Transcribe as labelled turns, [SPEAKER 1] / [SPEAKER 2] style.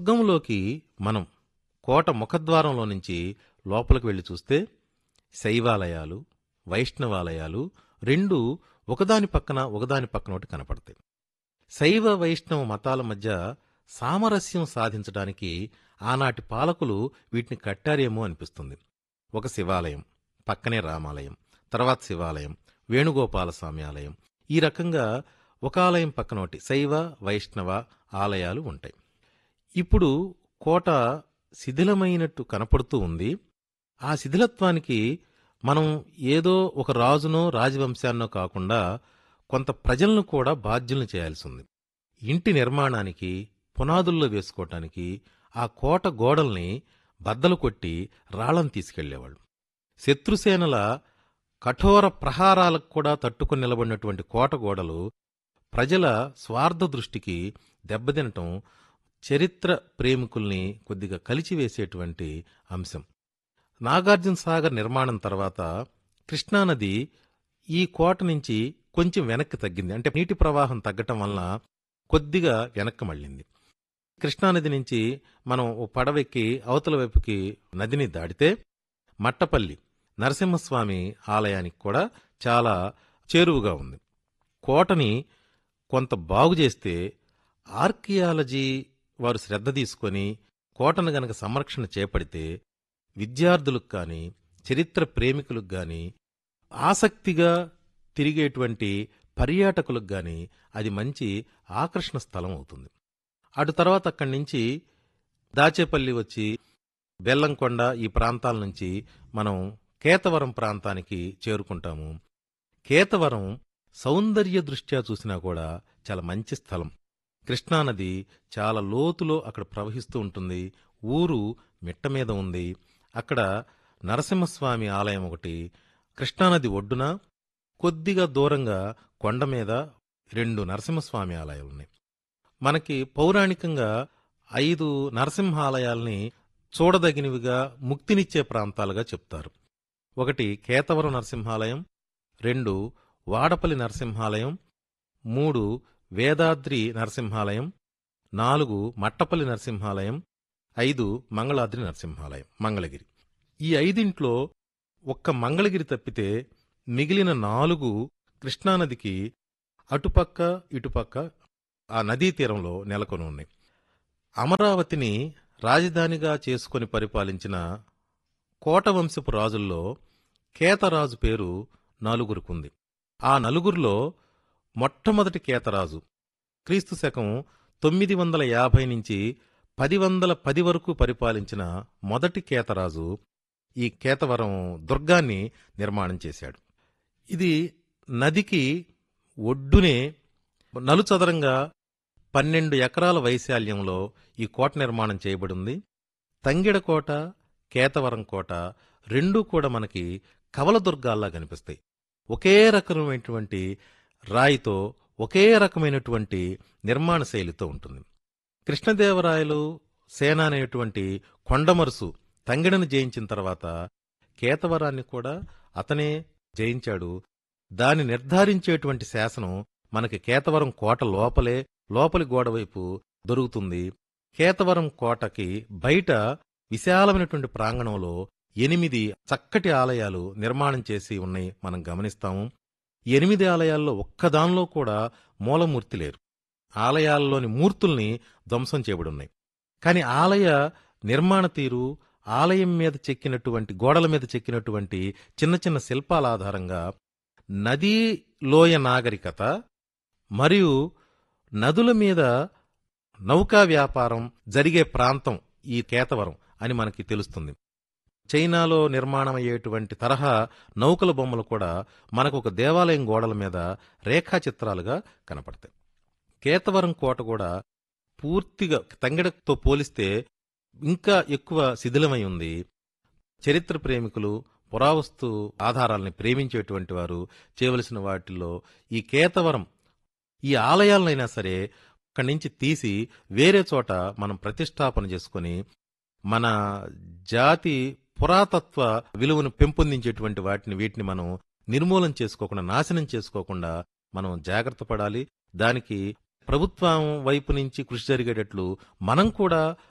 [SPEAKER 1] దుర్గంలోకి మనం కోట ముఖద్వారంలో నుంచి లోపలికి వెళ్ళి చూస్తే శైవాలయాలు వైష్ణవాలయాలు రెండు ఒకదాని పక్కన ఒకదాని పక్కన ఒకటి కనపడతాయి శైవ వైష్ణవ మతాల మధ్య సామరస్యం సాధించడానికి ఆనాటి పాలకులు వీటిని కట్టారేమో అనిపిస్తుంది ఒక శివాలయం పక్కనే రామాలయం తర్వాత శివాలయం వేణుగోపాల స్వామి ఆలయం ఈ రకంగా ఒక ఆలయం పక్కన ఒకటి శైవ వైష్ణవ ఆలయాలు ఉంటాయి ఇప్పుడు కోట శిథిలమైనట్టు కనపడుతూ ఉంది ఆ శిథిలత్వానికి మనం ఏదో ఒక రాజునో రాజవంశాన్నో కాకుండా కొంత ప్రజలను కూడా బాధ్యులను చేయాల్సి ఉంది ఇంటి నిర్మాణానికి పునాదుల్లో వేసుకోవటానికి ఆ కోట గోడల్ని బద్దలు కొట్టి రాళ్లను తీసుకెళ్లేవాళ్ళు శత్రుసేనల కఠోర ప్రహారాలకు కూడా తట్టుకుని నిలబడినటువంటి కోట గోడలు ప్రజల స్వార్థ దృష్టికి దెబ్బతినటం చరిత్ర ప్రేమికుల్ని కొద్దిగా కలిచివేసేటువంటి అంశం నాగార్జున సాగర్ నిర్మాణం తర్వాత కృష్ణానది ఈ కోట నుంచి కొంచెం వెనక్కి తగ్గింది అంటే నీటి ప్రవాహం తగ్గటం వలన కొద్దిగా వెనక్కి మళ్ళింది కృష్ణానది నుంచి మనం ఓ పడవెక్కి అవతల వైపుకి నదిని దాటితే మట్టపల్లి నరసింహస్వామి ఆలయానికి కూడా చాలా చేరువుగా ఉంది కోటని కొంత బాగు చేస్తే ఆర్కియాలజీ వారు శ్రద్ధ తీసుకొని కోటను గనక సంరక్షణ చేపడితే విద్యార్థులకు కానీ చరిత్ర ప్రేమికులకు కానీ ఆసక్తిగా తిరిగేటువంటి పర్యాటకులకు గాని అది మంచి ఆకర్షణ స్థలం అవుతుంది అటు తర్వాత అక్కడి నుంచి దాచేపల్లి వచ్చి బెల్లంకొండ ఈ ప్రాంతాల నుంచి మనం కేతవరం ప్రాంతానికి చేరుకుంటాము కేతవరం సౌందర్య దృష్ట్యా చూసినా కూడా చాలా మంచి స్థలం కృష్ణానది చాలా లోతులో అక్కడ ప్రవహిస్తూ ఉంటుంది ఊరు మిట్ట మీద ఉంది అక్కడ నరసింహస్వామి ఆలయం ఒకటి కృష్ణానది ఒడ్డున కొద్దిగా దూరంగా కొండ మీద రెండు నరసింహస్వామి ఆలయాలు ఉన్నాయి మనకి పౌరాణికంగా ఐదు నరసింహాలయాల్ని చూడదగినవిగా ముక్తినిచ్చే ప్రాంతాలుగా చెప్తారు ఒకటి కేతవరం నరసింహాలయం రెండు వాడపల్లి నరసింహాలయం మూడు వేదాద్రి నరసింహాలయం నాలుగు మట్టపల్లి నరసింహాలయం ఐదు మంగళాద్రి నరసింహాలయం మంగళగిరి ఈ ఐదింట్లో ఒక్క మంగళగిరి తప్పితే మిగిలిన నాలుగు కృష్ణానదికి అటుపక్క ఇటుపక్క ఆ నదీ తీరంలో నెలకొని ఉన్నాయి అమరావతిని రాజధానిగా చేసుకొని పరిపాలించిన కోటవంశపు రాజుల్లో కేతరాజు పేరు నలుగురుకుంది ఆ నలుగురిలో మొట్టమొదటి కేతరాజు క్రీస్తు శకం తొమ్మిది వందల యాభై నుంచి పది వందల పది వరకు పరిపాలించిన మొదటి కేతరాజు ఈ కేతవరం దుర్గాన్ని నిర్మాణం చేశాడు ఇది నదికి ఒడ్డునే నలుచదరంగా పన్నెండు ఎకరాల వైశాల్యంలో ఈ కోట నిర్మాణం చేయబడింది తంగిడ కోట కేతవరం కోట రెండూ కూడా మనకి కవల దుర్గాల్లా కనిపిస్తాయి ఒకే రకమైనటువంటి రాయితో ఒకే రకమైనటువంటి నిర్మాణ శైలితో ఉంటుంది కృష్ణదేవరాయలు సేన అనేటువంటి కొండమరుసు తంగిడను జయించిన తర్వాత కేతవరాన్ని కూడా అతనే జయించాడు దాన్ని నిర్ధారించేటువంటి శాసనం మనకి కేతవరం కోట లోపలే లోపలి గోడ వైపు దొరుకుతుంది కేతవరం కోటకి బయట విశాలమైనటువంటి ప్రాంగణంలో ఎనిమిది చక్కటి ఆలయాలు నిర్మాణం చేసి ఉన్నాయి మనం గమనిస్తాము ఎనిమిది ఆలయాల్లో ఒక్కదానిలో కూడా మూలమూర్తి లేరు ఆలయాల్లోని మూర్తుల్ని ధ్వంసం చేయబడున్నాయి కాని ఆలయ నిర్మాణ తీరు ఆలయం మీద చెక్కినటువంటి గోడల మీద చెక్కినటువంటి చిన్న చిన్న శిల్పాల ఆధారంగా నదీ లోయ నాగరికత మరియు నదుల మీద నౌకా వ్యాపారం జరిగే ప్రాంతం ఈ కేతవరం అని మనకి తెలుస్తుంది చైనాలో నిర్మాణమయ్యేటువంటి తరహా నౌకల బొమ్మలు కూడా మనకు ఒక దేవాలయం గోడల మీద రేఖాచిత్రాలుగా కనపడతాయి కేతవరం కోట కూడా పూర్తిగా తంగెడతో పోలిస్తే ఇంకా ఎక్కువ శిథిలమై ఉంది చరిత్ర ప్రేమికులు పురావస్తు ఆధారాల్ని ప్రేమించేటువంటి వారు చేయవలసిన వాటిల్లో ఈ కేతవరం ఈ ఆలయాలనైనా సరే అక్కడి నుంచి తీసి వేరే చోట మనం ప్రతిష్టాపన చేసుకొని మన జాతి పురాతత్వ విలువను పెంపొందించేటువంటి వాటిని వీటిని మనం నిర్మూలన చేసుకోకుండా నాశనం చేసుకోకుండా మనం జాగ్రత్త పడాలి దానికి ప్రభుత్వం వైపు నుంచి కృషి జరిగేటట్లు మనం కూడా